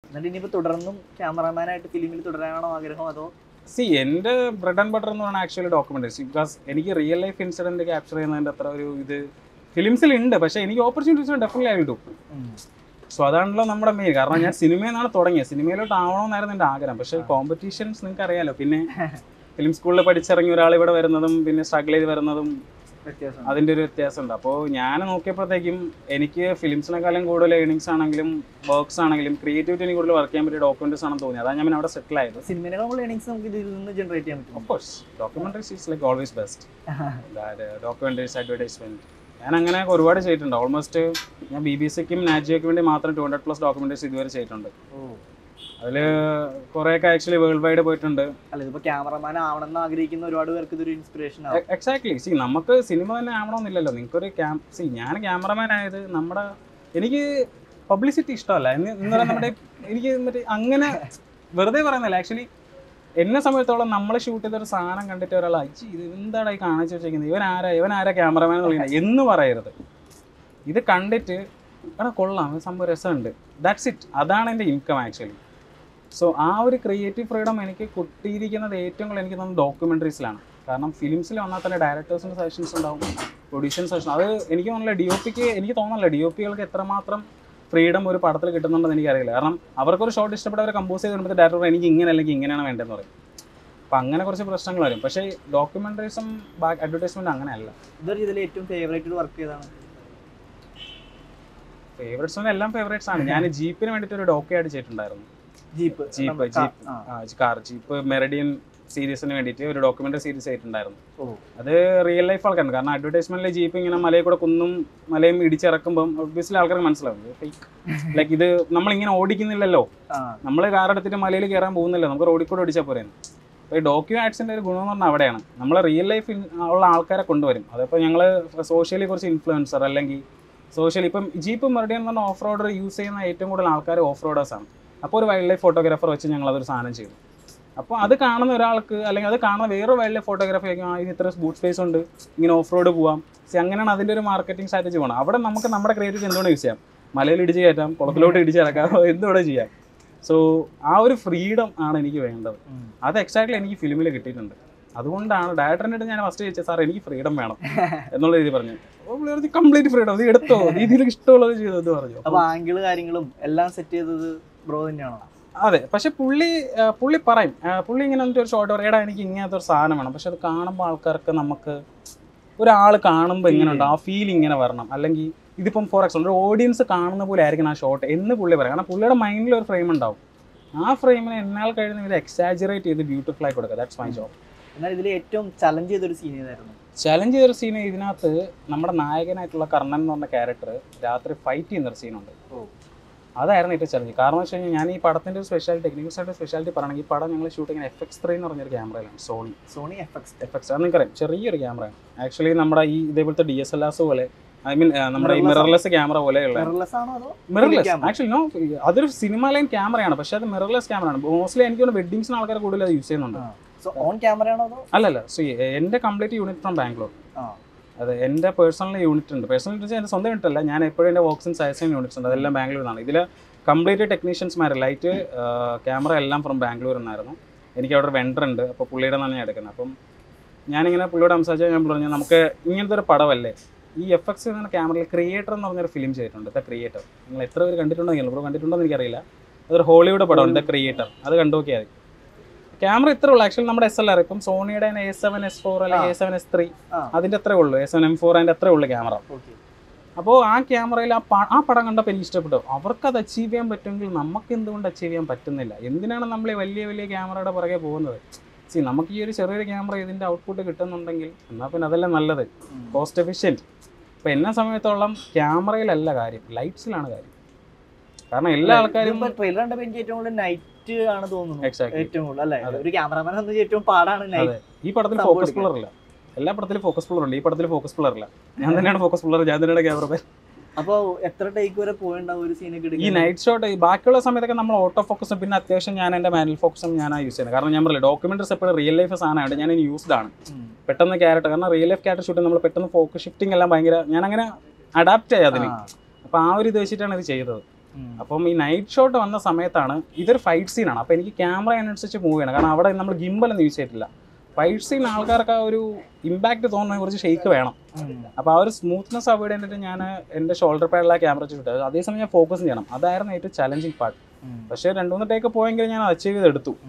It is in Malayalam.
എന്നിട്ട് ഇനിയിപ്പോ തുടർന്നും ക്യാമറമാനായിട്ട് ഫിലിമിൽ തുടരാനാണോ ആഗ്രഹം അതോ സി എൻ്റെ ബ്രെഡ് ആൻഡ് ബട്ടർ എന്ന് പറഞ്ഞാൽ ആക്ച്വലി ഡോക്യുമെന്ററീസ് ബിക്കോസ് എനിക്ക് റിയൽ ലൈഫ് ഇൻസിഡന്റ് ക്യാപ്ചർ ചെയ്യുന്നതിൻ്റെ അത്ര ഒരു ഇത് ഫിലിംസിൽ ഉണ്ട് പക്ഷേ എനിക്ക് opportunities definitely I will do so അതാണല്ലോ നമ്മുടെ മെയിൻ കാരണം ഞാൻ സിനിമയിൽ നിന്നാണ് തുടങ്ങിയത് സിനിമയിലോട്ട് ആവണമെന്നായിരുന്നു എൻ്റെ ആഗ്രഹം പക്ഷേ കോമ്പറ്റീഷൻസ് നിങ്ങൾക്ക് അറിയാലോ പിന്നെ ഫിലിം സ്കൂളിൽ പഠിച്ചിറങ്ങിയ ഒരാൾ ഇവിടെ വരുന്നതും പിന്നെ സ്ട്രഗിൾ ചെയ്ത് വരുന്നതും വ്യത്യാസം അതിൻ്റെ ഒരു വ്യത്യാസമുണ്ട് അപ്പോൾ ഞാൻ നോക്കിയപ്പോഴത്തേക്കും എനിക്ക് ഫിലിംസിനെക്കാളും കൂടുതൽ ഏണിങ്സ് ആണെങ്കിലും വർക്ക്സ് ആണെങ്കിലും ക്രിയേറ്റിവിറ്റി എനിക്ക് കൂടുതൽ വർക്ക് ചെയ്യാൻ പറ്റിയ ഡോക്യുമെന്ററീസ് ആണെന്ന് തോന്നി അതാണ് ഞാൻ അവിടെ സെറ്റിൽ ആയത് സിനിമയിലുള്ള ഏണിങ്സ് നമുക്ക് ഇതിൽ നിന്ന് ജനറേറ്റ് ചെയ്യാൻ പറ്റും of course documentaries is like always best documentaries advertisement ഞാൻ അങ്ങനെ ഒരുപാട് ചെയ്തിട്ടുണ്ട് ഓൾമോസ്റ്റ് ഞാൻ ബി ബി സിക്കും നാജിയോയ്ക്ക് വേണ്ടി മാത്രം ടു ഹൺഡ്രഡ് പ്ലസ് ഡോക്യുമെന്ററീസ് ഇതുവരെ ചെയ്തിട്ടുണ്ട് ഓ അതിൽ കുറേയൊക്കെ ആക്ച്വലി വേൾഡ് വൈഡ് പോയിട്ടുണ്ട് അല്ല ഇതിപ്പോ ക്യാമറമാൻ ആവണമെന്ന് ആഗ്രഹിക്കുന്ന ഒരുപാട് പേർക്ക് ഇതൊരു ഇൻസ്പിറേഷൻ ആവും എക്സാക്ട്ലി സി നമുക്ക് സിനിമ തന്നെ ആവണമെന്നില്ലല്ലോ നിങ്ങൾക്കൊരു ക്യാം സി ഞാൻ ക്യാമറമാൻ ആയത് നമ്മുടെ എനിക്ക് പബ്ലിസിറ്റി ഇഷ്ടമല്ല എന്ന് ഇന്നലെ നമ്മുടെ എനിക്ക് മറ്റേ അങ്ങനെ വെറുതെ പറയുന്നില്ല ആക്ച്വലി എന്നെ സമയത്തോളം നമ്മൾ ഷൂട്ട് ചെയ്ത ഒരു സാധനം കണ്ടിട്ട് ഒരാൾ അച്ഛി ഇത് എന്താണ് ഈ കാണിച്ചു വെച്ചേക്കുന്നത് ഇവൻ ആരാ ഇവൻ ആരാ ക്യാമറമാൻ എന്ന് വിളിക്കുന്നത് എന്ന് പറയരുത് ഇത് കണ്ടിട്ട് എടാ കൊള്ളാം ഇത് സംഭവം രസമുണ്ട് ദാറ്റ്സ് ഇറ്റ് അതാണ് എൻ്റെ ഇൻകം ആക്ച്വലി സോ ആ ഒരു ക്രിയേറ്റീവ് ഫ്രീഡം എനിക്ക് കിട്ടിയിരിക്കുന്നത് ഏറ്റവും കൂടുതൽ എനിക്ക് തോന്നുന്നത് ഡോക്യുമെൻ്ററീസിലാണ് കാരണം ഫിലിംസിൽ വന്നാൽ തന്നെ ഡയറക്ടേഴ്സിൻ്റെ സജഷൻസ് ഉണ്ടാവും പ്രൊഡ്യൂഷൻ സജഷൻ അത് എനിക്ക് തോന്നുന്നില്ല ഡി ഒ പിക്ക് എനിക്ക് തോന്നുന്നില്ല ഡി ഒ പികൾക്ക് എത്രമാത്രം ഫ്രീഡം ഒരു പടത്തിൽ കിട്ടുന്നുണ്ടെന്ന് എനിക്കറിയില്ല കാരണം അവർക്കൊരു ഷോട്ട് ഇഷ്ടപ്പെട്ടവരെ കമ്പോസ് ചെയ്ത് വരുമ്പോൾ ഡയറക്ടർ എനിക്ക് ഇങ്ങനെ അല്ലെങ്കിൽ ഇങ്ങനെയാണ് വേണ്ടതെന്ന് പറയും അപ്പം അങ്ങനെ കുറച്ച് പ്രശ്നങ്ങൾ വരും പക്ഷേ ഡോക്യുമെൻ്ററീസും ബാക്ക് അഡ്വർടൈസ്മെൻറ്റ് അങ്ങനെയല്ല ഇതൊരു ഇതിൽ ഏറ്റവും ഫേവറേറ്റ് വർക്ക് ചെയ്താണ് ഫേവറേറ്റ്സ് എല്ലാം ഫേവറേറ്റ്സ് ആണ് ഞാൻ ജീപ്പിന് വേണ്ടിയിട്ട് ഒരു ഡോക്യു ആയിട്ട് ചെയ്തിട്ടുണ്ടായിരുന്നു jeep jeep jeep car jeep Meridian സീരീസിന് വേണ്ടിയിട്ട് ഒരു ഡോക്യുമെൻ്ററി സീരീസ് ആയിട്ടുണ്ടായിരുന്നു ഓ അത് റിയൽ ലൈഫ് ആൾക്കാരുണ്ട് കാരണം അഡ്വർടൈസ്മെന്റിലെ ജീപ്പ് ഇങ്ങനെ മലയിൽ കൂടെ കുന്നും മലയും ഇടിച്ചിറക്കുമ്പോൾ ഒബ്വിയസ്ലി ആൾക്കാർക്ക് മനസ്സിലാവും ഫേക്ക് ലൈക്ക് ഇത് നമ്മളിങ്ങനെ ഓടിക്കുന്നില്ലല്ലോ ആ നമ്മൾ കാർ എടുത്തിട്ട് മലയിൽ കയറാൻ പോകുന്നില്ല നമുക്ക് റോഡിൽ കൂടെ ഓടിച്ചാൽ പോരെ അപ്പോൾ ഈ ഡോക്യു ആർട്സിൻ്റെ ഒരു ഗുണം എന്ന് പറഞ്ഞാൽ അവിടെയാണ് നമ്മൾ റിയൽ ലൈഫ് ഉള്ള ആൾക്കാരെ കൊണ്ടുവരും അതിപ്പോൾ ഞങ്ങൾ സോഷ്യലി കുറച്ച് ഇൻഫ്ലുവൻസർ അല്ലെങ്കിൽ സോഷ്യലി ഇപ്പം ജീപ്പ് മെറിഡിയൻ എന്ന് പറഞ്ഞ ഓഫ് റോഡർ യൂസ് ചെയ്യുന്ന ഏറ്റവും കൂടുതൽ ആൾക്കാർ ഓഫ് റോഡേഴ്സ് ആണ് അപ്പോൾ ഒരു വൈൽഡ് ലൈഫ് ഫോട്ടോഗ്രാഫർ വെച്ച് ഞങ്ങൾ അതൊരു സാധനം ചെയ്തു അപ്പോൾ അത് കാണുന്ന ഒരാൾക്ക് അല്ലെങ്കിൽ അത് കാണുന്ന വേറെ വൈൽഡ് ലൈഫ് ഫോട്ടോഗ്രാഫി ആയിരിക്കും ആ ഇതിന് ഇത്ര ബൂട്ട് സ്പേസ് ഉണ്ട് ഇങ്ങനെ ഓഫ് റോഡ് പോവാം സി അങ്ങനെയാണ് അതിൻ്റെ ഒരു മാർക്കറ്റിംഗ് സ്ട്രാറ്റജി പോകണം അവിടെ നമുക്ക് നമ്മുടെ ക്രിയേറ്റിവിറ്റി എന്തുകൊണ്ട് യൂസ് ചെയ്യാം മലയിൽ ഇടിച്ച് കയറ്റാം കുളത്തിലോട്ട് ഇടിച്ച് ഇറക്കാം എന്തുകൂടെ ചെയ്യാം സോ ആ ഒരു ഫ്രീഡം ആണ് എനിക്ക് വേണ്ടത് ഉം. അത് എക്സാക്ട്ലി എനിക്ക് ഫിലിമിൽ കിട്ടിയിട്ടുണ്ട് അതുകൊണ്ടാണ് ഡയറക്ടറിൻ്റെ അടുത്ത് ഞാൻ ഫസ്റ്റ് ചോദിച്ചത് സാർ എനിക്ക് ഫ്രീഡം വേണം എന്നുള്ള രീതി പറഞ്ഞു കംപ്ലീറ്റ് ഫ്രീഡം ഇത് എടുത്തോ രീതിയിൽ ഇഷ്ടമുള്ളത് ചെയ്തു എന്ന് പറഞ്ഞു അപ്പൊ ആംഗിള് കാര്യങ്ങളും എല്ലാം സെറ്റ് ചെയ്തത് ബ്രോ തന്നെയാണോ അതെ പക്ഷെ പുള്ളി ആ, പുള്ളി പറയും ആ, പുള്ളി ഇങ്ങനെ വന്നിട്ട് ഒരു ഷോട്ട് പറയും എടാ എനിക്ക് ഇങ്ങനത്തെ ഒരു സാധനം വേണം പക്ഷെ അത് കാണുമ്പോൾ ആൾക്കാർക്ക് നമുക്ക് ഒരാൾ കാണുമ്പോൾ ഇങ്ങനെ ഉണ്ട് ആ ഫീൽ ഇങ്ങനെ വരണം അല്ലെങ്കിൽ ഇതിപ്പം ഫോർ എക്സാമ്പിൾ ഒരു ഓഡിയൻസ് കാണുന്ന പോലെ ആയിരിക്കണം ആ ഷോട്ട് എന്ന് പുള്ളി പറയും കാരണം പുള്ളിയുടെ മൈൻഡിൽ ഒരു ഫ്രെയിം ഉണ്ടാവും ആ ഫ്രെയിമിനെ എന്നാൽ കഴിയുന്ന ഇത് എക്സാജറേറ്റ് ചെയ്ത് ബ്യൂട്ടിഫുൾ ആയി കൊടുക്കുക ദാറ്റ്സ് മൈ ജോബ് എന്നാൽ ഇതിൽ ഏറ്റവും ചലഞ്ച് ചെയ്തൊരു സീൻ ഏതായിരുന്നു ചലഞ്ച് ചെയ്തൊരു സീൻ ഇതിനകത്ത് നമ്മുടെ നായകനായിട്ടുള്ള കർണൻ എന്ന് പറഞ്ഞ ക്യാരക്ടർ രാത്രി ഫൈറ്റ് ചെയ്യുന്ന ഒരു സീനുണ്ട് ഓ അതായിരുന്നു ഏറ്റവും ചലഞ്ച് കാരണം വെച്ച് കഴിഞ്ഞാൽ ഞാൻ ഈ പടത്തിന്റെ ഒരു സ്പെഷ്യാലിറ്റി ടെക്നിക്കൽ സൈഡ് സ്പെഷ്യാലിറ്റി പറയണമെങ്കിൽ ഈ പടം ഞങ്ങൾ ഷൂട്ടിങ്ങിന് എഫ് എക്സ് ത്രീ എന്ന് പറഞ്ഞൊരു ക്യാമറയിലാണ് Sony Sony F X F X അത് നിങ്ങൾക്കറിയാം ചെറിയൊരു ക്യാമറയാണ് ആക്ച്വലി നമ്മുടെ ഈ ഇതേപോലത്തെ ഡി എസ് എൽ ആർസ് പോലെ ഐ മീൻ നമ്മുടെ ഈ Mirrorless മിറർലെസ് ക്യാമറ പോലെയുള്ള മിറർലെസ് ആണോ അതോ മിറർലെസ് camera? ആക്ച്വലി നോ അതൊരു സിനിമ ലൈൻ ക്യാമറയാണ് പക്ഷേ അത് മിറർലെസ് ക്യാമറയാണ് മോസ്റ്റ്ലി എനിക്ക് തോന്നുന്നു വെഡിങ്സിന് ആൾക്കാർ കൂടുതൽ അത് യൂസ് ചെയ്യുന്നുണ്ട് സോ ഓൺ ക്യാമറ ആണോ അതോ അല്ലല്ല സോ എൻ്റെ കംപ്ലീറ്റ് യൂണിറ്റ് ഫ്രം ബാംഗ്ലൂർ ആ അതെ എൻ്റെ പേഴ്സണൽ യൂണിറ്റ് ഉണ്ട് പേഴ്സണൽ യൂണിറ്റ് എൻ്റെ സ്വന്തം യൂണിറ്റ് അല്ല ഞാൻ എപ്പോഴും എൻ്റെ വർക്ക്സും സയൻസും യൂണിറ്റ്സ് ഉണ്ട് അതെല്ലാം ബാംഗ്ലൂരിൽ നിന്നാണ് ഇതിൽ കംപ്ലീറ്റ് ടെക്നീഷ്യൻസ്മാർ ലൈറ്റ് ക്യാമറ എല്ലാം ഫ്രം ബാംഗ്ലൂർ നിന്നായിരുന്നു എനിക്ക് അവിടെ ഒരു വെണ്ടർ ഉണ്ട് അപ്പോൾ പുള്ളിയുടെ നിന്നാണ് ഞാൻ എടുക്കുന്നത് അപ്പം ഞാനിങ്ങനെ പുള്ളിയോട് സംസാരിച്ചാൽ ഞാൻ പറഞ്ഞു നമുക്ക് ഇങ്ങനത്തെ ഒരു പടമല്ലേ ഈ എഫ് എക്സ് എന്ന ക്യാമറയിൽ ക്രിയേറ്റർ എന്ന് പറഞ്ഞൊരു ഫിലിം ചെയ്തിട്ടുണ്ട് ദ ക്രിയേറ്റർ നിങ്ങൾ എത്ര പേര് കണ്ടിട്ടുണ്ടോ നിങ്ങൾ ബ്രോ കണ്ടിട്ടുണ്ടോ എന്ന് എനിക്കറിയില്ല അതൊരു ഹോളിവുഡ് പടമാണ് ദ ക്രിയേറ്റർ അത് കണ്ടു നോക്കിയാൽ മതി ക്യാമറ ഇത്ര ഉള്ളൂ ആക്ച്വലി നമ്മുടെ എസ് എൽ ആർ ഇപ്പം സോണിയുടെ എ സെവൻ എസ് ഫോർ അല്ലെങ്കിൽ എ സെവൻ എസ് ത്രീ ആ അതിൻ്റെ അത്രേ ഉള്ളൂ എ സെവൻ എം ഫോർ അതിൻ്റെ അത്രേ ഉള്ളൂ ക്യാമറ ഓക്കെ അപ്പോൾ ആ ക്യാമറയിൽ ആ പ- ആ പടം കണ്ടപ്പോൾ എനിക്ക് ഇഷ്ടപ്പെട്ടു അവർക്ക് അത് അച്ചീവ് ചെയ്യാൻ പറ്റുമെങ്കിൽ നമുക്ക് എന്തുകൊണ്ട് അച്ചീവ് ചെയ്യാൻ പറ്റുന്നില്ല എന്തിനാണ് നമ്മൾ ഈ വലിയ വലിയ ക്യാമറയുടെ പുറകെ പോകുന്നത് സി നമുക്ക് ഈ ഒരു ചെറിയൊരു ക്യാമറ ഇതിൻ്റെ ഔട്ട്പുട്ട് കിട്ടുന്നുണ്ടെങ്കിൽ എന്നാൽ പിന്നെ അതല്ലേ നല്ലത് കോസ്റ്റ് എഫിഷ്യൻറ്റ് ഇപ്പോൾ എന്നെ സമയത്തോളം ക്യാമറയിലല്ല കാര്യം ലൈറ്റ്സിലാണ് കാര്യം കാരണം എല്ലാ ആൾക്കാരും ട്രെയിലർ കണ്ടപ്പോ എനിക്ക് ഏറ്റവും കൂടുതൽ നൈറ്റ് ആണ് തോന്നുന്നു എക്സാക്ട്ലി ഏറ്റവും കൂടുതൽ അല്ലേ അതെ. ഒരു ക്യാമറമാൻ സംബന്ധിച്ച് ഏറ്റവും പാടാണ് നൈറ്റ് ഈ പടത്തിൽ സംഭവം ഫോക്കസ് എടുക്കാൻ. പുള്ളർ ഇല്ല എല്ലാ പടത്തിലും ഫോക്കസ് പുള്ളർ ഉണ്ട് ഈ പടത്തിൽ ഫോക്കസ് പുള്ളർ ഇല്ല ഞാൻ തന്നെയാണ് ഫോക്കസ് പുള്ളർ ഞാൻ തന്നെയാണ് ക്യാമറ അപ്പൊ എത്ര ടേക്ക് വരെ പോയിണ്ടാവും ഒരു സീനൊക്കെ ഈ നൈറ്റ് ഷോട്ട് ഈ ബാക്കിയുള്ള സമയത്തൊക്കെ നമ്മൾ ഓട്ടോ ഫോക്കസും പിന്നെ അത്യാവശ്യം ഞാൻ എൻ്റെ മാനുവൽ ഫോക്കസും ഞാൻ യൂസ് ചെയ്യുന്നത് കാരണം ഞാൻ പറയില്ല ഡോക്യുമെന്ററീസ് എപ്പോഴും റിയൽ ലൈഫ് സാധനമാണ് ഞാൻ ഇനി യൂസ്ഡ് ആണ് പെട്ടെന്ന് ക്യാരക്ടർ കാരണം റിയൽ ലൈഫ് ക്യാരക്ടർ ഷൂട്ട് നമ്മൾ പെട്ടെന്ന് ഫോക്കസ് ഷിഫ്റ്റിംഗ് എല്ലാം ഭയങ്കര ഞാൻ അങ്ങനെ അഡാപ്റ്റ് ആയി അതിന് അപ്പോൾ ആ ഒരു ഇത് വെച്ചിട്ടാണ് ഇത് ചെയ്തത് അപ്പം ഈ നൈറ്റ് ഷോട്ട് വന്ന സമയത്താണ് ഇതൊരു ഫൈറ്റ് സീനാണ് അപ്പോൾ എനിക്ക് ക്യാമറ അതിനനുസരിച്ച് മൂവ് ചെയ്യണം കാരണം അവിടെ നമ്മൾ ഗിംബലൊന്നും യൂസ് ചെയ്തിട്ടില്ല ഫൈറ്റ് സീൻ ആൾക്കാർക്ക് ആ ഒരു ഇമ്പാക്റ്റ് തോന്നുന്ന കുറച്ച് ഷെയ്ക്ക് വേണം അപ്പോൾ ആ ഒരു സ്മൂത്ത്നെസ് അവോയ്ഡ് ചെയ്തിട്ട് ഞാൻ എൻ്റെ ഷോൾഡർ പാഡിലാ ക്യാമറ വെച്ചിട്ട് അതേസമയം ഞാൻ ഫോക്കസ് ചെയ്യണം അതായിരുന്നു ഏറ്റവും ചലഞ്ചിങ് പാർട്ട് പക്ഷേ രണ്ട് മൂന്ന് ടേക്ക് പോയെങ്കിൽ ഞാൻ അച്ചീവ് ചെയ്തെടുത്തു